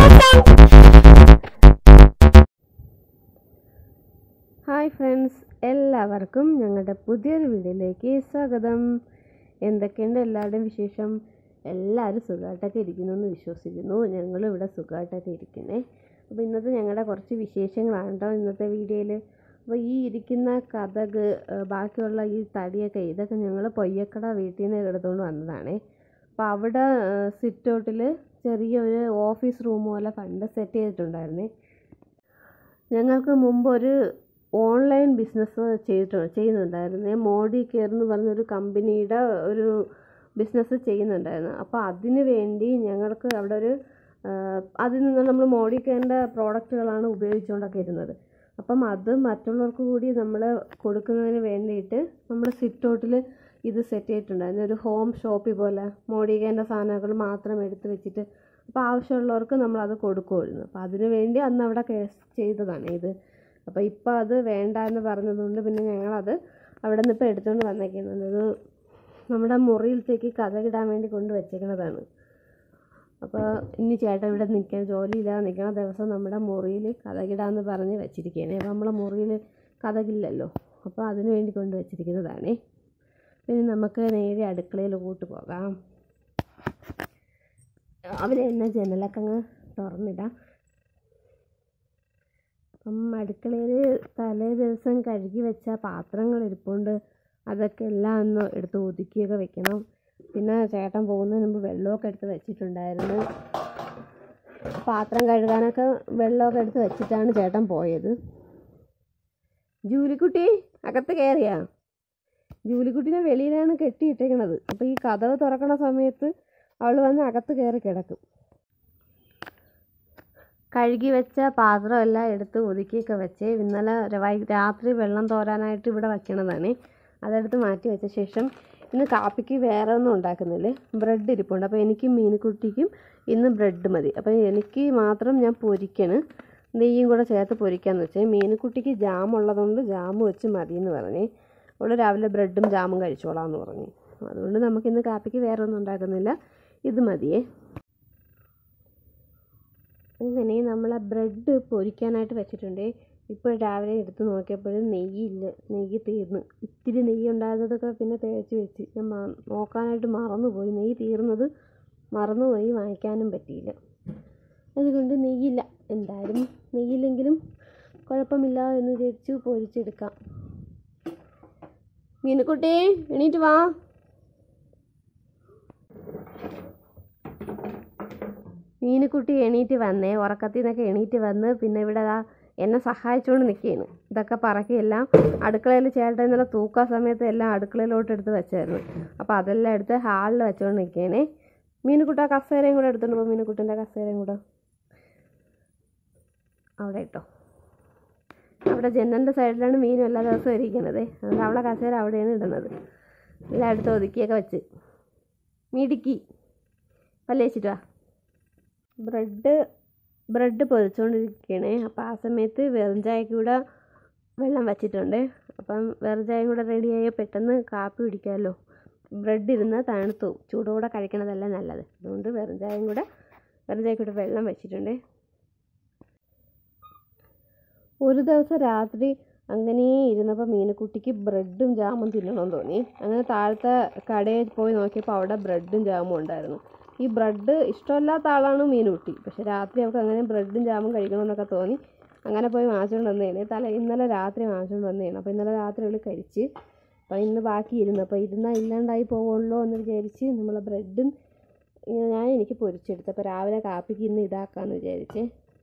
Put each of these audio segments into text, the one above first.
Hi friends എല്ലാവർക്കും ഞങ്ങളുടെ പുതിയൊരു വീഡിയോയിലേക്ക് സ്വാഗതം എന്തൊക്കെയുണ്ട് എല്ലാവരുടെയും വിശേഷം എല്ലാവരും സുഖമായിട്ടൊക്കെ ഇരിക്കുന്നു എന്ന് വിശ്വസിക്കുന്നു ഞങ്ങളും ഇവിടെ സുഖമായിട്ടൊക്കെ ഇരിക്കുന്നേ അപ്പോൾ ഇന്നത്തെ ഞങ്ങളുടെ കുറച്ച് വിശേഷങ്ങളാണ് കേട്ടോ ഇന്നത്തെ വീഡിയോയിൽ അപ്പോൾ ഈ ഇരിക്കുന്ന കഥക് ഏഹ് ബാക്കിയുള്ള ഈ തടിയൊക്കെ ഇതൊക്കെ ഞങ്ങൾ പൊയ്യക്കട വീട്ടിൽ നിന്ന് എടുത്തുകൊണ്ട് വന്നതാണേ അപ്പോൾ അവിടെ സിറ്റൗട്ടിൽ ചെറിയൊരു ഓഫീസ് റൂം പോലെ പണ്ട് സെറ്റ് ചെയ്തിട്ടുണ്ടായിരുന്നേ ഞങ്ങൾക്ക് മുമ്പ് ഒരു ഓൺലൈൻ ബിസിനസ് ചെയ്തിട്ടുണ്ട് ചെയ്യുന്നുണ്ടായിരുന്നു മോഡി കെയർ എന്ന് പറഞ്ഞൊരു കമ്പനിയുടെ ഒരു ബിസിനസ് ചെയ്യുന്നുണ്ടായിരുന്നു അപ്പോൾ അതിന് വേണ്ടി ഞങ്ങൾക്ക് അവിടെ ഒരു ആ, അതിൽ നിന്ന് നമ്മൾ മോഡി കെയറിൻ്റെ പ്രോഡക്റ്റുകളാണ് ഉപയോഗിച്ചുകൊണ്ടൊക്കെ ഇരുന്നത് അപ്പം അത് മറ്റുള്ളവർക്ക് കൂടി നമ്മൾ കൊടുക്കുന്നതിന് വേണ്ടിയിട്ട് നമ്മൾ സിറ്റൗട്ടിൽ ഇത് സെറ്റ് ചെയ്തിട്ടുണ്ടായിരുന്നു ഒരു ഹോം ഷോപ്പി പോലെ മോഡി കെയറിൻ്റെ സാധനങ്ങൾ മാത്രം എടുത്ത് വെച്ചിട്ട് അപ്പോൾ ആവശ്യമുള്ളവർക്ക് നമ്മൾ അത് കൊടുക്കുമായിരുന്നു അപ്പോൾ അതിന് വേണ്ടി അന്ന് അവിടെ കേസ് ചെയ്തതാണ് ഇത് അപ്പോൾ ഇപ്പോൾ അത് വേണ്ട എന്ന് പറഞ്ഞതുകൊണ്ട് പിന്നെ ഞങ്ങളത് അവിടെ നിന്ന് ഇപ്പോൾ എടുത്തുകൊണ്ട് വന്നേക്കുന്നത് ഇത് നമ്മുടെ മുറിയിലത്തേക്ക് കഥകിടാൻ വേണ്ടി കൊണ്ട് വെച്ചേക്കുന്നതാണ് അപ്പോൾ ഇനി ചേട്ടൻ ഇവിടെ നിൽക്കാൻ ജോലിയില്ലാതെ നിൽക്കുന്ന ദിവസം നമ്മുടെ മുറിയിൽ കഥകിടാന്ന് പറഞ്ഞ് വെച്ചിരിക്കുകയാണ് അപ്പോൾ നമ്മളെ മുറിയിൽ കഥകില്ലല്ലോ അപ്പോൾ അതിന് വേണ്ടി കൊണ്ട് വെച്ചിരിക്കുന്നതാണേ പിന്നെ നമുക്ക് നേരെ അടുക്കളയിലോട്ട് പോകാം അവരെ എന്നെ ജനലൊക്കെ അങ്ങ് തുറന്നിടാം അപ്പം അടുക്കളയിൽ തലേ ദിവസം കഴുകി വെച്ച പാത്രങ്ങൾ ഇരിപ്പുണ്ട് അതൊക്കെ എല്ലാം ഒന്ന് എടുത്ത് ഒതുക്കിയൊക്കെ വെക്കണം പിന്നെ ചേട്ടൻ പോകുന്നതിന് മുമ്പ് വെള്ളമൊക്കെ എടുത്ത് വെച്ചിട്ടുണ്ടായിരുന്നു പാത്രം കഴുകാനൊക്കെ വെള്ളമൊക്കെ എടുത്ത് വെച്ചിട്ടാണ് ചേട്ടൻ പോയത് ജൂലിക്കുട്ടി അകത്ത് കയറിയാ ജൂലിക്കുട്ടിനെ വെളിയിലാണ് കെട്ടിയിട്ടേക്കണത് അപ്പോൾ ഈ കഥവ് തുറക്കണ സമയത്ത് അവൾ വന്ന് അകത്ത് കയറി കിടക്കും കഴുകി വെച്ച പാത്രമെല്ലാം എടുത്ത് ഒതുക്കിയൊക്കെ വെച്ച് ഇന്നലെ ര- വൈ രാത്രി വെള്ളം തോരാനായിട്ട് ഇവിടെ വയ്ക്കണതാണ് അതെടുത്ത് മാറ്റി വെച്ച ശേഷം ഇന്ന് കാപ്പിക്ക് വേറെ ഒന്നും ഉണ്ടാക്കുന്നില്ല ബ്രെഡ് ഇരിപ്പുണ്ട് അപ്പോൾ എനിക്കും മീനുക്കുട്ടിക്കും ഇന്ന് ബ്രെഡ് മതി അപ്പോൾ എനിക്ക് മാത്രം ഞാൻ പൊരിക്കണ് നെയ്യും കൂടെ ചേർത്ത് പൊരിക്കാന്ന് വെച്ചാൽ മീനുക്കുട്ടിക്ക് ജാം ഉള്ളതുകൊണ്ട് ജാം വെച്ച് മതി എന്ന് പറഞ്ഞ് അവൾ രാവിലെ ബ്രെഡും ജാമും കഴിച്ചോളാം എന്ന് പറഞ്ഞു അതുകൊണ്ട് നമുക്കിന്ന് കാപ്പിക്ക് വേറെ ഒന്നും ഉണ്ടാക്കുന്നില്ല ഇത് മതിയേ അങ്ങനെ നമ്മൾ ആ ബ്രെഡ് പൊരിക്കാനായിട്ട് വെച്ചിട്ടുണ്ട് ഇപ്പോൾ രാവിലെ എടുത്ത് നോക്കിയപ്പോഴും നെയ്യില്ല നെയ്യ് തീർന്നു ഇത്തിരി നെയ്യ് ഉണ്ടായിരുന്നതൊക്കെ പിന്നെ തേച്ച് വെച്ച് ഞാൻ മ- നോക്കാനായിട്ട് മറന്നുപോയി നെയ്യ് തീർന്നത് മറന്നുപോയി വാങ്ങിക്കാനും പറ്റിയില്ല അതുകൊണ്ട് നെയ്യില്ല എന്തായാലും നെയ്യില്ലെങ്കിലും കുഴപ്പമില്ല എന്ന് വിചാരിച്ചു പൊരിച്ചെടുക്കാം മീനുക്കുട്ടി എണീറ്റ് വാ മീനുക്കുട്ടി എണീറ്റ് വന്നേ ഉറക്കത്തിൽ നിന്നൊക്കെ എണീറ്റ് വന്ന് പിന്നെ ഇവിടെ ദാ എന്നെ സഹായിച്ചുകൊണ്ട് നിൽക്കുകയാണ് ഇതൊക്കെ പറക്കിയെല്ലാം അടുക്കളയിൽ ചേട്ടൻ ഇന്നലെ തൂക്കാൻ സമയത്ത് എല്ലാം അടുക്കളയിലോട്ട് എടുത്ത് വെച്ചായിരുന്നു അപ്പോൾ അതെല്ലാം എടുത്ത് ഹാളിൽ വെച്ചുകൊണ്ട് നിൽക്കുകയാണേ മീനുക്കുട്ട കസേരയും കൂടെ എടുത്തോണ്ട് പോകും മീനുക്കുട്ടിൻ്റെ കസേരയും കൂടെ അവിടെ ഇട്ടോ അവിടെ ജനലിൻ്റെ സൈഡിലാണ് മീനും എല്ലാ ദിവസവും ഇരിക്കുന്നത് അതുകൊണ്ട് അവളെ കസേര അവിടെയാണ് ഇടുന്നത് എല്ലാം എടുത്ത് ഒതുക്കിയൊക്കെ വെച്ച് മിടുക്കി പല്ലേച്ചിട്ട് വാ ബ്രെഡ് ബ്രെഡ് പൊരിച്ചുകൊണ്ടിരിക്കുകയാണേ അപ്പോൾ ആ സമയത്ത് വെറും ചായക്ക് കൂടെ വെള്ളം വച്ചിട്ടുണ്ട് അപ്പം വെറും ചായയും കൂടെ റെഡിയായി പെട്ടെന്ന് കാപ്പി കുടിക്കാമല്ലോ ബ്രെഡ് ഇരുന്ന് തണുത്തു ചൂടോടെ കഴിക്കണതല്ല നല്ലത് അതുകൊണ്ട് വെറും ചായയും കൂടെ വെറും ചായക്ക് കൂടെ വെള്ളം വെച്ചിട്ടുണ്ട് ഒരു ദിവസം രാത്രി അങ്ങനെ ഇരുന്നപ്പോൾ മീനുക്കുട്ടിക്ക് ബ്രെഡും ജാമും തിന്നണമെന്ന് തോന്നി അങ്ങനെ താഴത്തെ കടയിൽ പോയി നോക്കിയപ്പോൾ അവിടെ ബ്രെഡും ജാമും ഉണ്ടായിരുന്നു ഈ ബ്രെഡ് ഇഷ്ടമല്ലാത്ത ആളാണ് മീനുകുട്ടി പക്ഷെ രാത്രി അവൾക്ക് അങ്ങനെ ബ്രെഡും ജാമും കഴിക്കണമെന്നൊക്കെ തോന്നി അങ്ങനെ പോയി വാങ്ങിച്ചുകൊണ്ട് വന്നതാണ് തല ഇന്നലെ രാത്രി വാങ്ങിച്ചുകൊണ്ട് വന്നതാണ് അപ്പോൾ ഇന്നലെ രാത്രി അവൾ കഴിച്ച് അപ്പോൾ ഇന്ന് ബാക്കി ഇരുന്നു അപ്പോൾ ഇരുന്നാൽ ഇല്ലാണ്ടായി പോകുമല്ലോ എന്ന് വിചാരിച്ച് നമ്മൾ ബ്രെഡും ഇങ്ങനെ ഞാൻ എനിക്ക് പൊരിച്ചെടുത്തു അപ്പോൾ രാവിലെ കാപ്പിക്ക് ഇന്ന് ഇതാക്കാമെന്ന് വിചാരിച്ചേ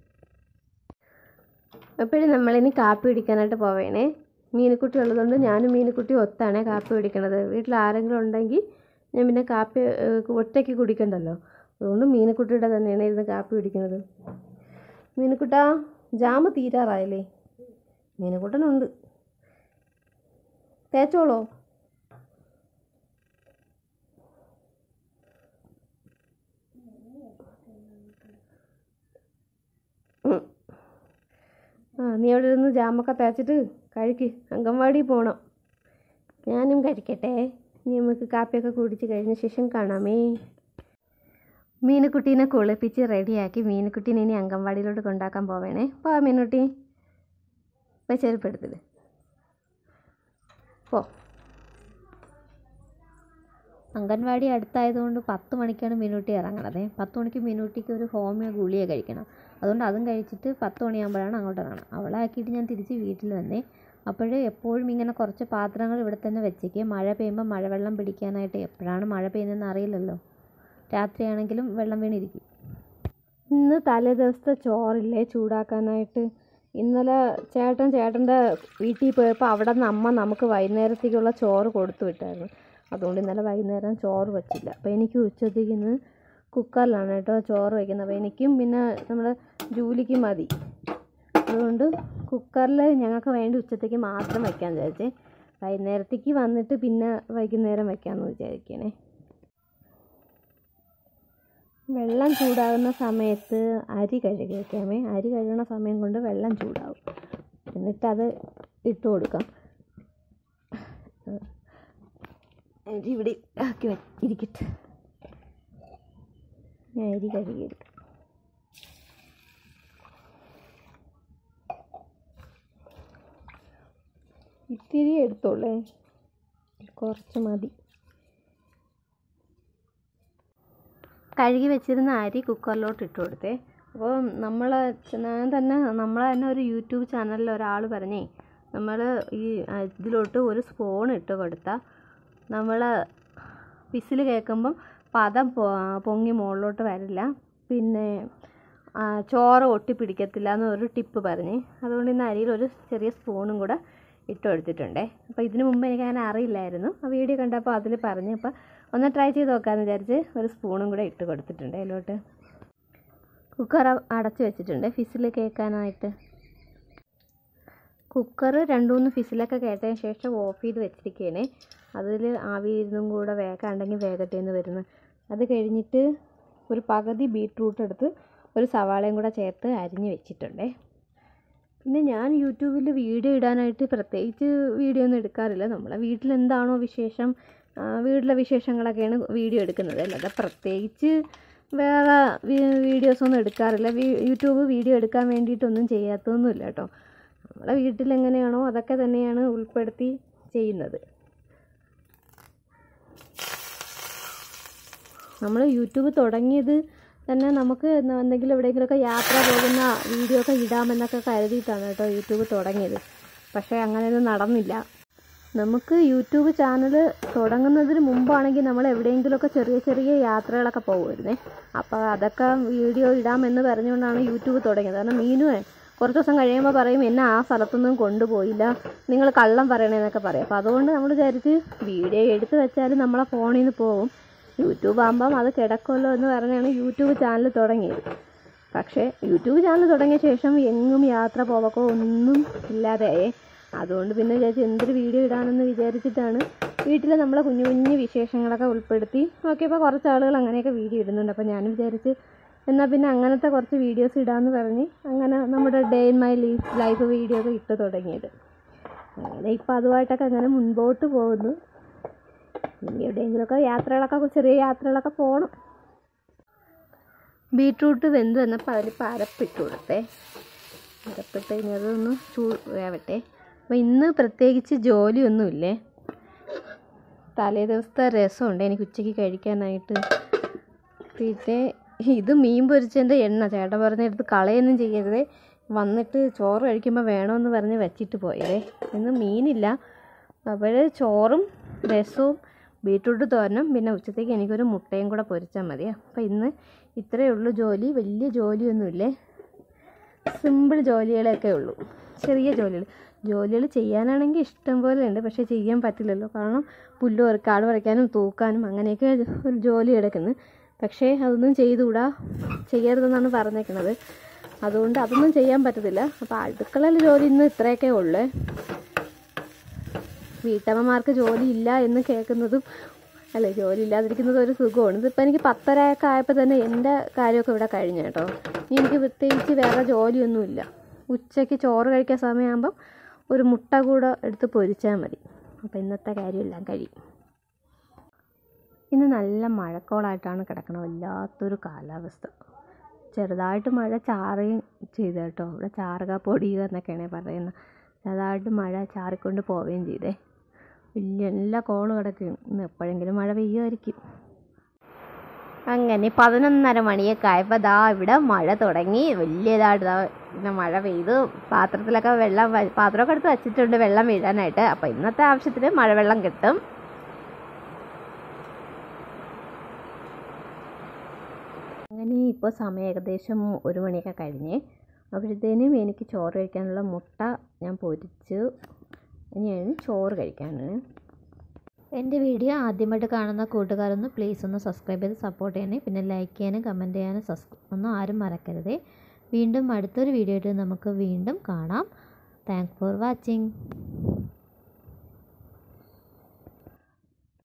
അപ്പോഴും നമ്മളിനി കാപ്പി പിടിക്കാനായിട്ട് പോവേണേ മീനുക്കുട്ടി ഉള്ളതുകൊണ്ട് ഞാനും മീനുക്കുട്ടി ഒത്താണ് കാപ്പി പിടിക്കണത് വീട്ടിൽ ആരെങ്കിലും ഉണ്ടെങ്കിൽ ഞാൻ പിന്നെ കാപ്പി ഏഹ്, ഒറ്റയ്ക്ക് കുടിക്കണ്ടല്ലോ അതുകൊണ്ട് മീനുക്കുട്ടിയുടെ തന്നെയാണ് ഇരുന്ന് കാപ്പി പിടിക്കണത് മീനുക്കുട്ടാ ജാമ് തീരാറായില്ലേ മീനുക്കുട്ടനുണ്ട് തേച്ചോളോ ഉം. ആ നീ അവിടെ ഇരുന്ന് ജാമൊക്കെ തേച്ചിട്ട് കഴിക്ക് അംഗൻവാടി പോകണം ഞാനും കഴിക്കട്ടെ ഇനി നമുക്ക് കാപ്പിയൊക്കെ കുടിച്ച് കഴിഞ്ഞ ശേഷം കാണാമേ മീനുക്കുട്ടീനെ കുളിപ്പിച്ച് റെഡിയാക്കി മീനുക്കുട്ടീനെ ഇനി അംഗൻവാടിയിലോട്ട് കൊണ്ടാക്കാൻ പോവേണേ പോ മീനുട്ടി പോയി ചെരുപ്പെടുത്തില്ല പോ അംഗൻവാടി അടുത്തായതുകൊണ്ട് പത്ത് മണിക്കാണ് മീനൂട്ടി ഇറങ്ങണത് പത്ത് മണിക്ക് മീനൂട്ടിക്ക് ഒരു ഹോമിയോ ഗുളിക കഴിക്കണം അതുകൊണ്ട് അതും കഴിച്ചിട്ട് പത്ത് മണിയാകുമ്പോഴാണ് അങ്ങോട്ട് ഇറങ്ങണം അവളെ ആക്കിയിട്ട് ഞാൻ തിരിച്ച് വീട്ടിൽ വന്നേ അപ്പോഴേ എപ്പോഴും ഇങ്ങനെ കുറച്ച് പാത്രങ്ങൾ ഇവിടെ തന്നെ വെച്ചേക്കുക മഴ പെയ്യുമ്പോൾ മഴവെള്ളം പിടിക്കാനായിട്ട് എപ്പോഴാണ് മഴ പെയ്യുന്നതെന്ന് അറിയില്ലല്ലോ രാത്രിയാണെങ്കിലും വെള്ളം വീണിരിക്കും ഇന്ന് തലേ ദിവസത്തെ ചോറില്ലേ ചൂടാക്കാനായിട്ട് ഇന്നലെ ചേട്ടൻ ചേട്ടൻ്റെ വീട്ടിൽ പോയപ്പോൾ അവിടെ നിന്ന് അമ്മ നമുക്ക് വൈകുന്നേരത്തേക്കുള്ള ചോറ് കൊടുത്തു വിട്ടായിരുന്നു അതുകൊണ്ട് ഇന്നലെ വൈകുന്നേരം ചോറ് വച്ചില്ല അപ്പോൾ എനിക്ക് ഉച്ചത്തേക്ക് ഇന്ന് കുക്കറിലാണ് കേട്ടോ ചോറ് വയ്ക്കുന്നത് അപ്പോൾ എനിക്കും പിന്നെ നമ്മൾ ജൂലിക്ക് മതി അതുകൊണ്ട് കുക്കറിൽ ഞങ്ങൾക്ക് വേണ്ടി ഉച്ചത്തേക്ക് മാത്രം വയ്ക്കാൻ വിചാരിച്ചേ വൈകുന്നേരത്തേക്ക് വന്നിട്ട് പിന്നെ വൈകുന്നേരം വയ്ക്കാമെന്ന് വിചാരിക്കണേ വെള്ളം ചൂടാകുന്ന സമയത്ത് അരി കഴുകി വയ്ക്കാമേ അരി കഴുകുന്ന സമയം കൊണ്ട് വെള്ളം ചൂടാവും എന്നിട്ടത് ഇട്ട് കൊടുക്കാം അരി ഇവിടെ ആക്കി വെ ഇരിക്കട്ടെ ഞാൻ അരി കഴുകിയെടുക്കാം ഇത്തിരി എടുത്തോളേ കുറച്ച് മതി കഴുകി വെച്ചിരുന്ന അരി കുക്കറിലോട്ട് ഇട്ട് കൊടുത്തേ അപ്പോൾ നമ്മൾ ഞാൻ തന്നെ നമ്മളെ തന്നെ ഒരു യൂട്യൂബ് ചാനലിൽ ഒരാൾ പറഞ്ഞേ നമ്മൾ ഈ ഇതിലോട്ട് ഒരു സ്പൂൺ ഇട്ട് കൊടുത്താൽ നമ്മൾ വിസിൽ കേൾക്കുമ്പം പദം പൊ- പൊങ്ങി മുകളിലോട്ട് വരില്ല പിന്നെ ആ, ചോറ് ഒട്ടിപ്പിടിക്കത്തില്ല എന്നൊരു ടിപ്പ് പറഞ്ഞ് അതുകൊണ്ട് ഇന്ന് അരിയിൽ ഒരു ചെറിയ സ്പൂണും കൂടെ ഇട്ട് കൊടുത്തിട്ടുണ്ടേ അപ്പോൾ ഇതിനു മുമ്പ് എനിക്ക് അങ്ങനെ അറിയില്ലായിരുന്നു ആ വീഡിയോ കണ്ടപ്പോൾ അതിൽ പറഞ്ഞു അപ്പോൾ ഒന്ന് ട്രൈ ചെയ്ത് നോക്കാമെന്ന് വിചാരിച്ച് ഒരു സ്പൂണും കൂടെ ഇട്ട് കൊടുത്തിട്ടുണ്ട് അതിലോട്ട് കുക്കർ അടച്ച് വെച്ചിട്ടുണ്ട് ഫിസിൽ കേൾക്കാനായിട്ട് കുക്കർ രണ്ട് മൂന്ന് ഫിസിലൊക്കെ കേട്ടതിന് ശേഷം ഓഫ് ചെയ്ത് വെച്ചിരിക്കുകയാണ് അതിൽ ആവി ഇരുന്നും കൂടെ വേഗമുണ്ടെങ്കിൽ വേഗട്ടെ എന്ന് വരുന്നു അത് കഴിഞ്ഞിട്ട് ഒരു പകുതി ബീട്രൂട്ട് എടുത്ത് ഒരു സവാളയും കൂടെ ചേർത്ത് അരിഞ്ഞ് വെച്ചിട്ടുണ്ടേ പിന്നെ ഞാൻ യൂട്യൂബിൽ വീഡിയോ ഇടാനായിട്ട് പ്രത്യേകിച്ച് വീഡിയോ ഒന്നും എടുക്കാറില്ല നമ്മളെ വീട്ടിൽ എന്താണോ വിശേഷം ആ, വീട്ടിലെ വിശേഷങ്ങളൊക്കെയാണ് വീഡിയോ എടുക്കുന്നത് അല്ലാതെ പ്രത്യേകിച്ച് വേറെ വീഡിയോസൊന്നും എടുക്കാറില്ല വീ- യൂട്യൂബ് വീഡിയോ എടുക്കാൻ വേണ്ടിയിട്ടൊന്നും ചെയ്യാത്തൊന്നുമില്ല കേട്ടോ നമ്മളെ വീട്ടിൽ എങ്ങനെയാണോ അതൊക്കെ തന്നെയാണ് ഉൾപ്പെടുത്തി ചെയ്യുന്നത് നമ്മൾ യൂട്യൂബ് തുടങ്ങിയത് തന്നെ നമുക്ക് എന്ന- എന്തെങ്കിലും എവിടെയെങ്കിലുമൊക്കെ യാത്ര പോകുന്ന വീഡിയോ ഒക്കെ ഇടാമെന്നൊക്കെ കരുതിയിട്ടാണ് കേട്ടോ യൂട്യൂബ് തുടങ്ങിയത് പക്ഷേ അങ്ങനെയൊന്നും നടന്നില്ല നമുക്ക് യൂട്യൂബ് ചാനൽ തുടങ്ങുന്നതിന് മുമ്പാണെങ്കിൽ നമ്മൾ എവിടെയെങ്കിലുമൊക്കെ ചെറിയ ചെറിയ യാത്രകളൊക്കെ പോകുമായിരുന്നേ അപ്പോൾ അതൊക്കെ വീഡിയോ ഇടാമെന്ന് പറഞ്ഞുകൊണ്ടാണ് യൂട്യൂബ് തുടങ്ങിയത് കാരണം മീനുവേ കുറച്ച് ദിവസം കഴിയുമ്പോൾ പറയും എന്നെ ആ സ്ഥലത്തൊന്നും കൊണ്ടുപോയില്ല നിങ്ങൾ കള്ളം പറയണേന്നൊക്കെ പറയും അപ്പോൾ അതുകൊണ്ട് നമ്മൾ വിചാരിച്ച് വീഡിയോ എടുത്ത് വെച്ചാലും നമ്മളെ ഫോണിൽ നിന്ന് പോകും യൂട്യൂബ് ആകുമ്പം അത് കിടക്കുമല്ലോ എന്ന് പറഞ്ഞാണ് യൂട്യൂബ് ചാനൽ തുടങ്ങിയത് പക്ഷേ യൂട്യൂബ് ചാനൽ തുടങ്ങിയ ശേഷം എങ്ങും യാത്ര പോവക്കോ ഒന്നും ഇല്ലാതെയായേ അതുകൊണ്ട് പിന്നെ വിചാരിച്ചു എന്തൊരു വീഡിയോ ഇടാനെന്ന് വിചാരിച്ചിട്ടാണ് വീട്ടിൽ നമ്മളെ കുഞ്ഞു കുഞ്ഞു വിശേഷങ്ങളൊക്കെ ഉൾപ്പെടുത്തി നോക്കിയപ്പോൾ കുറച്ച് ആളുകൾ അങ്ങനെയൊക്കെ വീഡിയോ ഇടുന്നുണ്ട് അപ്പോൾ ഞാൻ വിചാരിച്ച് എന്നാൽ പിന്നെ അങ്ങനത്തെ കുറച്ച് വീഡിയോസ് ഇടാമെന്ന് പറഞ്ഞ് അങ്ങനെ നമ്മുടെ day in my leaf life video ഒക്കെ ഇട്ട് തുടങ്ങിയത് അങ്ങനെ ഇപ്പോൾ അതുമായിട്ടൊക്കെ അങ്ങനെ മുൻപോട്ട് പോകുന്നു ഇനി എവിടെയെങ്കിലുമൊക്കെ യാത്രകളൊക്കെ ചെറിയ യാത്രകളൊക്കെ പോകണം ബീട്രൂട്ട് വെന്ത് വന്നപ്പോൾ അതിൽ പരപ്പിട്ട് കൊടുത്തേ പരപ്പിട്ട് ഇനി അതൊന്ന് ചൂ വേവട്ടെ അപ്പോൾ ഇന്ന് പ്രത്യേകിച്ച് ജോലിയൊന്നുമില്ലേ തലേ ദിവസത്തെ രസമുണ്ട് എനിക്ക് ഉച്ചയ്ക്ക് കഴിക്കാനായിട്ട് പിന്നെ ഇത് മീൻ പൊരിച്ചതിൻ്റെ എണ്ണ ചേട്ടൻ പറഞ്ഞെടുത്ത് കളയൊന്നും ചെയ്യരുതേ വന്നിട്ട് ചോറ് കഴിക്കുമ്പോൾ വേണമെന്ന് പറഞ്ഞ് വെച്ചിട്ട് പോയതേ ഇന്ന് മീനില്ല അപ്പോൾ ചോറും രസവും ബീട്രൂട്ട് തോരനും പിന്നെ ഉച്ചത്തേക്ക് എനിക്കൊരു മുട്ടയും കൂടെ പൊരിച്ചാൽ മതി അപ്പോൾ ഇന്ന് ഇത്രയേ ഉള്ളൂ ജോലി വലിയ ജോലിയൊന്നുമില്ലേ സിമ്പിൾ ജോലികളൊക്കെ ഉള്ളൂ ചെറിയ ജോലികൾ ജോലികൾ ചെയ്യാനാണെങ്കിൽ ഇഷ്ടം പോലെ ഉണ്ട് പക്ഷേ ചെയ്യാൻ പറ്റില്ലല്ലോ കാരണം പുല്ല് പറിക്കുക കാട് പറിക്കാനും തൂക്കാനും അങ്ങനെയൊക്കെ ഒരു ജോലി കിടക്കുന്നു പക്ഷേ അതൊന്നും ചെയ്തുകൂടാ ചെയ്യരുതെന്നാണ് പറഞ്ഞേക്കുന്നത് അതുകൊണ്ട് അതൊന്നും ചെയ്യാൻ പറ്റത്തില്ല അപ്പോൾ അടുക്കളയിൽ ജോലി ഇന്ന് ഇത്രയൊക്കെ ഉള്ളേ വീട്ടമ്മമാർക്ക് ജോലി ഇല്ല എന്ന് കേൾക്കുന്നതും അല്ലേ ജോലി ഇല്ലാതിരിക്കുന്നത് ഒരു സുഖമാണ് ഇതിപ്പോൾ എനിക്ക് പത്തരയൊക്കെ ആയപ്പോൾ തന്നെ എൻ്റെ കാര്യമൊക്കെ ഇവിടെ കഴിഞ്ഞു കേട്ടോ ഇനി എനിക്ക് പ്രത്യേകിച്ച് വേറെ ജോലിയൊന്നുമില്ല ഉച്ചയ്ക്ക് ചോറ് കഴിക്കാൻ സമയമാകുമ്പം ഒരു മുട്ട കൂടെ എടുത്ത് പൊരിച്ചാൽ മതി അപ്പോൾ ഇന്നത്തെ കാര്യമെല്ലാം കഴിയും ഇന്ന് നല്ല മഴക്കോളായിട്ടാണ് കിടക്കുന്നത് വല്ലാത്തൊരു കാലാവസ്ഥ ചെറുതായിട്ട് മഴ ചാറുകയും ചെയ്തു കേട്ടോ ഇവിടെ ചാറുക പൊടിയുക എന്നൊക്കെയാണ് പറയുന്നത് ചെറുതായിട്ട് മഴ ചാറിക്കൊണ്ട് പോവുകയും ചെയ്തേ വലിയ എല്ലാ കോള് കിടക്കും ഇന്ന് എപ്പോഴെങ്കിലും മഴ പെയ്യുമായിരിക്കും അങ്ങനെ പതിനൊന്നര മണിയൊക്കെ ആയപ്പോൾ ദാ ഇവിടെ മഴ തുടങ്ങി വലിയതായിട്ട് ദാ ഇങ്ങനെ മഴ പെയ്തു പാത്രത്തിലൊക്കെ വെള്ളം വ- പാത്രമൊക്കെ എടുത്ത് വെച്ചിട്ടുണ്ട് വെള്ളം വീഴാനായിട്ട് അപ്പോൾ ഇന്നത്തെ ആവശ്യത്തിന് മഴവെള്ളം കിട്ടും അങ്ങനെ ഇപ്പോൾ സമയം ഏകദേശം ഒരു മണിയൊക്കെ കഴിഞ്ഞ് അപ്പോഴത്തേനും എനിക്ക് ചോറ് കഴിക്കാനുള്ള മുട്ട ഞാൻ പൊരിച്ചു ഇനിയാണ് ചോറ് കഴിക്കാനാണ് എൻ്റെ വീഡിയോ ആദ്യമായിട്ട് കാണുന്ന കൂട്ടുകാരൊന്ന് പ്ലീസ് ഒന്ന് സബ്സ്ക്രൈബ് ചെയ്ത് സപ്പോർട്ട് ചെയ്യണേ പിന്നെ ലൈക്ക് ചെയ്യാനും കമൻറ്റ് ചെയ്യാനും സബ്സ് ഒന്നും ആരും മറക്കരുതേ വീണ്ടും അടുത്തൊരു വീഡിയോ ആയിട്ട് നമുക്ക് വീണ്ടും കാണാം താങ്ക് ഫോർ വാച്ചിങ്